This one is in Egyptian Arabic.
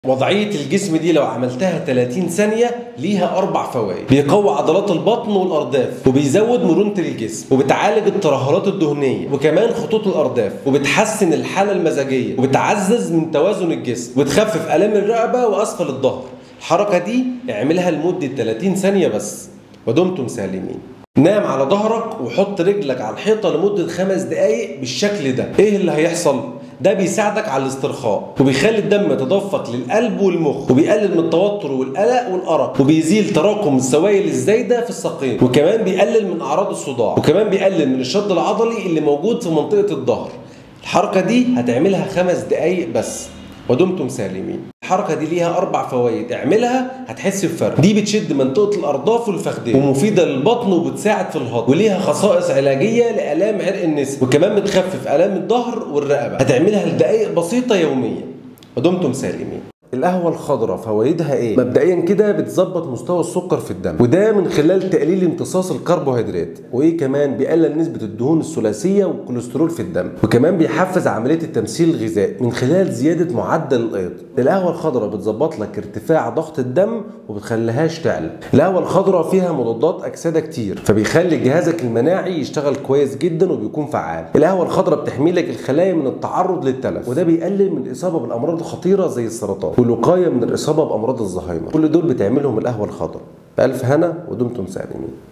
وضعية الجسم دي لو عملتها 30 ثانية ليها أربع فوائد بيقوي عضلات البطن والأرداف وبيزود مرونة الجسم وبتعالج الترهلات الدهنية وكمان خطوط الأرداف وبتحسن الحالة المزاجية وبتعزز من توازن الجسم وتخفف آلام الرقبة وأسفل الظهر الحركة دي اعملها لمدة 30 ثانية بس ودمتم سالمين نام على ظهرك وحط رجلك على الحيطة لمدة خمس دقايق بالشكل ده ايه اللي هيحصل؟ ده بيساعدك على الاسترخاء وبيخلي الدم يتدفق للقلب والمخ وبيقلل من التوتر والقلق والارق وبيزيل تراكم السوائل الزايده في الساقين وكمان بيقلل من اعراض الصداع وكمان بيقلل من الشد العضلي اللي موجود في منطقه الظهر الحركه دي هتعملها خمس دقايق بس ودمتم سالمين الحركه دي ليها اربع فوائد اعملها هتحس بفرق دي بتشد منطقه الارداف والفخذين ومفيده للبطن وبتساعد في الهضم وليها خصائص علاجيه لالام عرق النسا وكمان بتخفف الام الظهر والرقبه هتعملها لدقائق بسيطه يوميا ودمتم سالمين القهوة الخضراء فوائدها ايه؟ مبدئيا كده بتظبط مستوى السكر في الدم وده من خلال تقليل امتصاص الكربوهيدرات وايه كمان بيقلل نسبة الدهون الثلاثية والكوليسترول في الدم وكمان بيحفز عملية التمثيل الغذائي من خلال زيادة معدل الايض القهوة الخضراء بتظبط لك ارتفاع ضغط الدم وبتخليهاش تعلى القهوة الخضراء فيها مضادات اكسدة كتير فبيخلي جهازك المناعي يشتغل كويس جدا وبيكون فعال القهوة الخضراء بتحمي لك الخلايا من التعرض للتلف وده بيقلل من الاصابة بالامراض الخطيرة زي السرطان والوقايه من الاصابه بامراض الزهايمر كل دول بتعملهم القهوه الخضراء بألف هنا ودمتم سالمين